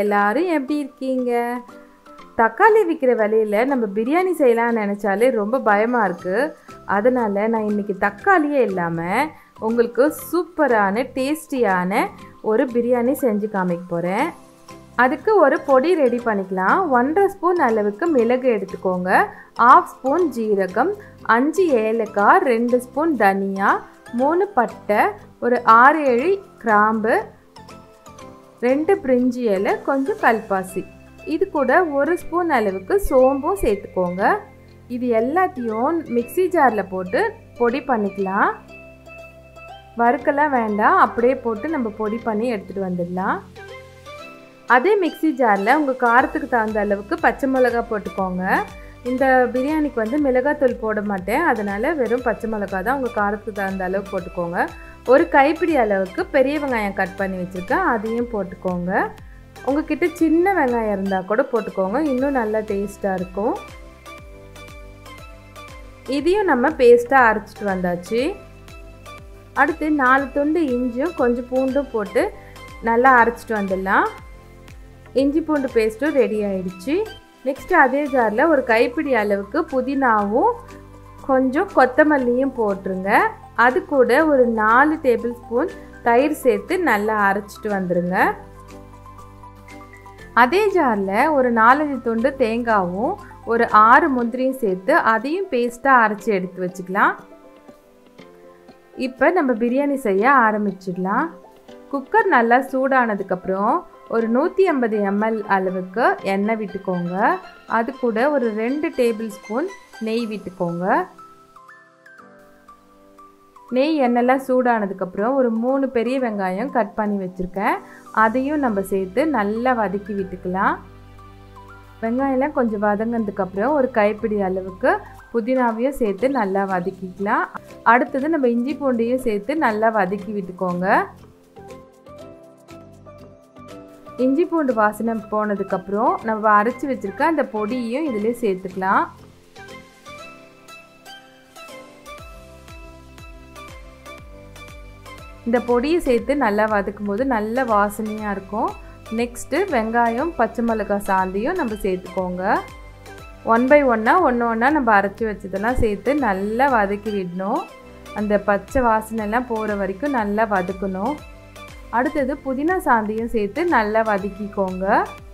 எல்லாரும் எப்படி இருக்கீங்க தக்காளி விற்கிற விலையில் நம்ம பிரியாணி செய்யலாம்னு நினச்சாலே ரொம்ப பயமாக இருக்குது அதனால் நான் இன்றைக்கி தக்காளியே இல்லாமல் உங்களுக்கு சூப்பரான டேஸ்டியான ஒரு பிரியாணி செஞ்சு காமிக்க போகிறேன் அதுக்கு ஒரு பொடி ரெடி பண்ணிக்கலாம் ஒன்றரை ஸ்பூன் அளவுக்கு மிளகு எடுத்துக்கோங்க ஆஃப் ஸ்பூன் ஜீரகம் அஞ்சு ஏலக்காய் ரெண்டு ஸ்பூன் தனியா மூணு பட்டை ஒரு ஆறு ஏழு கிராம்பு ரெண்டு பிரிஞ்சி இலை கொஞ்சம் கல்பாசி இது கூட ஒரு ஸ்பூன் அளவுக்கு சோம்பும் சேர்த்துக்கோங்க இது எல்லாத்தையும் மிக்சி ஜாரில் போட்டு பொடி பண்ணிக்கலாம் வறுக்கெல்லாம் வேண்டாம் அப்படியே போட்டு நம்ம பொடி பண்ணி எடுத்துகிட்டு வந்துடலாம் அதே மிக்சி ஜாரில் உங்கள் காரத்துக்கு தகுந்த அளவுக்கு பச்சை மிளகா போட்டுக்கோங்க இந்த பிரியாணிக்கு வந்து மிளகாத்தூள் போட மாட்டேன் அதனால் வெறும் பச்சை மிளகா தான் உங்கள் காரத்துக்கு தகுந்த அளவுக்கு போட்டுக்கோங்க ஒரு கைப்பிடி அளவுக்கு பெரிய வெங்காயம் கட் பண்ணி வச்சுருக்கேன் அதையும் போட்டுக்கோங்க உங்ககிட்ட சின்ன வெங்காயம் இருந்தால் கூட போட்டுக்கோங்க இன்னும் நல்லா டேஸ்ட்டாக இருக்கும் இதையும் நம்ம பேஸ்ட்டாக அரைச்சிட்டு வந்தாச்சு அடுத்து நாலு துண்டு இஞ்சியும் கொஞ்சம் பூண்டும் போட்டு நல்லா அரைச்சிட்டு வந்துடலாம் இஞ்சி பூண்டு பேஸ்ட்டும் ரெடி ஆயிடுச்சு நெக்ஸ்ட் அதே ஜாரில் ஒரு கைப்பிடி அளவுக்கு புதினாவும் கொஞ்சம் கொத்தமல்லியும் போட்டுருங்க அது கூட ஒரு நாலு டேபிள் ஸ்பூன் தயிர் சேர்த்து நல்லா அரைச்சிட்டு வந்துடுங்க அதே ஜாரில் ஒரு நாலஞ்சு துண்டு தேங்காவும் ஒரு ஆறு முந்திரியும் சேர்த்து அதையும் பேஸ்ட்டாக அரைச்சி எடுத்து வச்சுக்கலாம் இப்போ நம்ம பிரியாணி செய்ய ஆரம்பிச்சிடலாம் குக்கர் நல்லா சூடானதுக்கப்புறம் ஒரு நூற்றி ஐம்பது எம்எல் அளவுக்கு எண்ணெய் விட்டுக்கோங்க அது கூட ஒரு ரெண்டு டேபிள் ஸ்பூன் நெய் விட்டுக்கோங்க நெய் எண்ணெய்லாம் சூடானதுக்கப்புறம் ஒரு மூணு பெரிய வெங்காயம் கட் பண்ணி வச்சுருக்கேன் அதையும் நம்ம சேர்த்து நல்லா வதக்கி விட்டுக்கலாம் வெங்காயம்லாம் கொஞ்சம் வதங்கினதுக்கப்புறம் ஒரு கைப்பிடி அளவுக்கு புதினாவையும் சேர்த்து நல்லா வதக்கிக்கலாம் அடுத்தது நம்ம இஞ்சி பூண்டையும் சேர்த்து நல்லா வதக்கி விட்டுக்கோங்க இஞ்சி பூண்டு வாசனை போனதுக்கப்புறம் நம்ம அரைச்சி வச்சுருக்க அந்த பொடியையும் இதிலே சேர்த்துக்கலாம் இந்த பொடியை சேர்த்து நல்லா வதக்கும் போது நல்ல வாசனையாக இருக்கும் நெக்ஸ்ட்டு வெங்காயம் பச்சை மிளகாய் சாந்தியும் நம்ம சேர்த்துக்கோங்க ஒன் பை ஒன்னாக ஒன்று ஒன்றா நம்ம அரைச்சி வச்சதெல்லாம் சேர்த்து நல்லா வதக்கி விடணும் அந்த பச்சை வாசனைலாம் போகிற வரைக்கும் நல்லா வதக்கணும் அடுத்தது புதினா சாந்தியும் சேர்த்து நல்லா வதக்கிக்கோங்க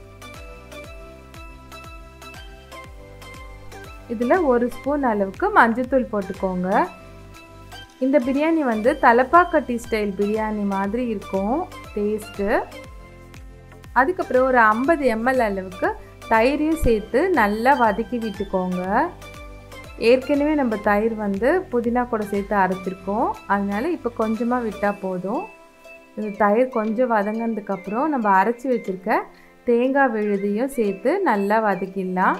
இதில் ஒரு ஸ்பூன் அளவுக்கு மஞ்சத்தூள் போட்டுக்கோங்க இந்த பிரியாணி வந்து தலப்பாக்கட்டி ஸ்டைல் பிரியாணி மாதிரி இருக்கும் டேஸ்ட்டு அதுக்கப்புறம் ஒரு ஐம்பது எம்எல் அளவுக்கு தயிரையும் சேர்த்து நல்லா வதக்கி விட்டுக்கோங்க ஏற்கனவே நம்ம தயிர் வந்து புதினா கூட சேர்த்து அரைச்சிருக்கோம் அதனால இப்போ கொஞ்சமாக விட்டால் போதும் இந்த தயிர் கொஞ்சம் வதங்கினதுக்கப்புறம் நம்ம அரைச்சி வச்சுருக்க தேங்காய் விழுதியும் சேர்த்து நல்லா வதக்கிடலாம்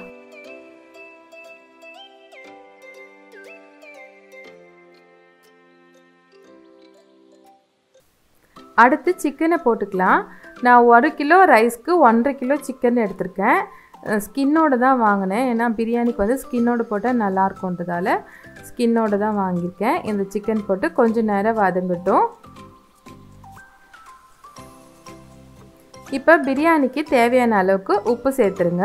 அடுத்து சிக்கனை போட்டுக்கலாம் நான் ஒரு கிலோ ரைஸ்க்கு ஒன்றரை கிலோ சிக்கன் எடுத்திருக்கேன் ஸ்கின்னோடு தான் வாங்கினேன் ஏன்னா பிரியாணிக்கு வந்து ஸ்கின்னோடு போட்டால் நல்லாயிருக்குன்றதால ஸ்கின்னோடு தான் வாங்கியிருக்கேன் இந்த சிக்கன் போட்டு கொஞ்சம் நேரம் வதங்கட்டும் இப்போ பிரியாணிக்கு தேவையான அளவுக்கு உப்பு சேர்த்துருங்க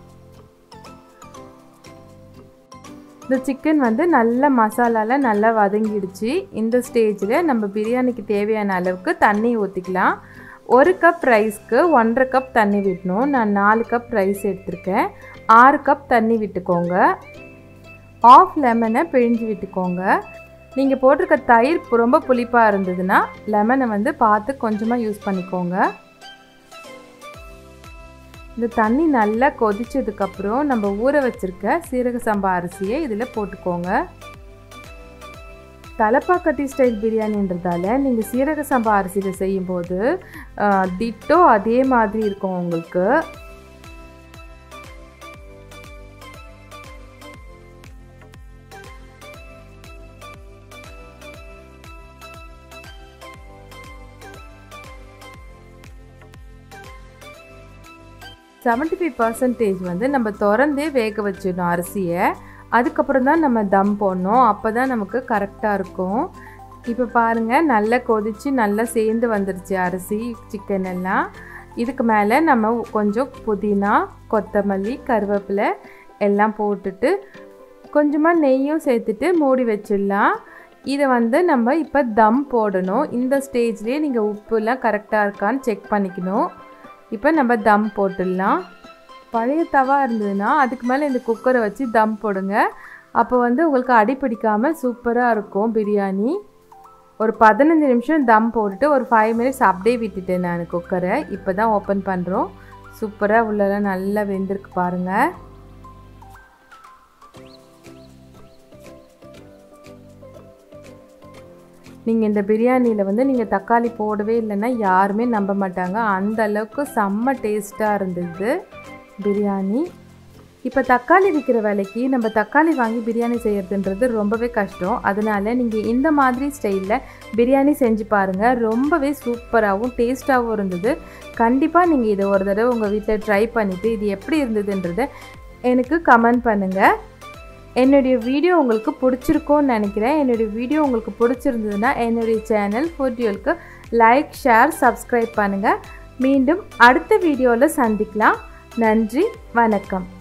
இந்த சிக்கன் வந்து நல்ல மசாலாவில் நல்லா வதங்கிடுச்சு இந்த ஸ்டேஜில் நம்ம பிரியாணிக்கு தேவையான அளவுக்கு தண்ணி ஊற்றிக்கலாம் ஒரு கப் ரைஸ்க்கு ஒன்றரை கப் தண்ணி விடணும் நான் நாலு கப் ரைஸ் எடுத்திருக்கேன் ஆறு கப் தண்ணி விட்டுக்கோங்க ஆஃப் லெமனை பிழிஞ்சு விட்டுக்கோங்க நீங்கள் போட்டிருக்க தயிர் ரொம்ப புளிப்பாக இருந்ததுன்னா லெமனை வந்து பார்த்து கொஞ்சமாக யூஸ் பண்ணிக்கோங்க இந்த தண்ணி நல்லா கொதிச்சதுக்கப்புறம் நம்ம ஊற வச்சுருக்க சீரக சம்பா அரிசியை இதில் போட்டுக்கோங்க தலப்பாக்கட்டி ஸ்டைல் பிரியாணின்றதால நீங்கள் சீரக சம்பா அரிசியில் செய்யும்போது திட்டோ அதே மாதிரி இருக்கும் உங்களுக்கு செவன்ட்டி ஃபைவ் பர்சன்டேஜ் வந்து நம்ம திறந்தே வேக வச்சிடணும் அரிசியை அதுக்கப்புறம் தான் நம்ம தம் போடணும் அப்போ தான் நமக்கு கரெக்டாக இருக்கும் இப்போ பாருங்கள் நல்லா கொதித்து நல்லா சேர்ந்து வந்துருச்சு அரிசி சிக்கன் எல்லாம் இதுக்கு மேலே நம்ம கொஞ்சம் புதினா கொத்தமல்லி கருவேப்பிலை எல்லாம் போட்டுட்டு கொஞ்சமாக நெய்யும் சேர்த்துட்டு மூடி வச்சிடலாம் இதை வந்து நம்ம இப்போ தம் போடணும் இந்த ஸ்டேஜ்லேயே நீங்கள் உப்புலாம் கரெக்டாக இருக்கான்னு செக் பண்ணிக்கணும் இப்போ நம்ம தம் போட்டுடலாம் பழைய தவா இருந்ததுன்னா அதுக்கு மேலே இந்த குக்கரை வச்சு தம் போடுங்க அப்போ வந்து உங்களுக்கு அடி பிடிக்காமல் சூப்பராக இருக்கும் பிரியாணி ஒரு பதினஞ்சு நிமிஷம் தம் போட்டுட்டு ஒரு ஃபைவ் மினிட்ஸ் அப்படியே விட்டுட்டேன் நான் குக்கரை இப்போ தான் ஓப்பன் பண்ணுறோம் சூப்பராக உள்ளெல்லாம் நல்லா வெந்திருக்கு பாருங்கள் நீங்கள் இந்த பிரியாணியில் வந்து நீங்கள் தக்காளி போடவே இல்லைன்னா யாருமே நம்ப மாட்டாங்க அந்த அளவுக்கு செம்ம டேஸ்ட்டாக இருந்தது பிரியாணி இப்போ தக்காளி விற்கிற விலைக்கு நம்ம தக்காளி வாங்கி பிரியாணி செய்கிறதுன்றது ரொம்பவே கஷ்டம் அதனால நீங்கள் இந்த மாதிரி ஸ்டைலில் பிரியாணி செஞ்சு பாருங்கள் ரொம்பவே சூப்பராகவும் டேஸ்ட்டாகவும் இருந்தது கண்டிப்பாக நீங்கள் இதை ஒரு தடவை உங்கள் வீட்டில் ட்ரை பண்ணிவிட்டு இது எப்படி இருந்ததுன்றதை எனக்கு கமெண்ட் பண்ணுங்கள் என்னுடைய வீடியோ உங்களுக்கு பிடிச்சிருக்கோன்னு நினைக்கிறேன் என்னுடைய வீடியோ உங்களுக்கு பிடிச்சிருந்ததுன்னா என்னுடைய சேனல் ஃபுட்யூலுக்கு லைக் ஷேர் சப்ஸ்கிரைப் பண்ணுங்கள் மீண்டும் அடுத்த வீடியோவில் சந்திக்கலாம் நன்றி வணக்கம்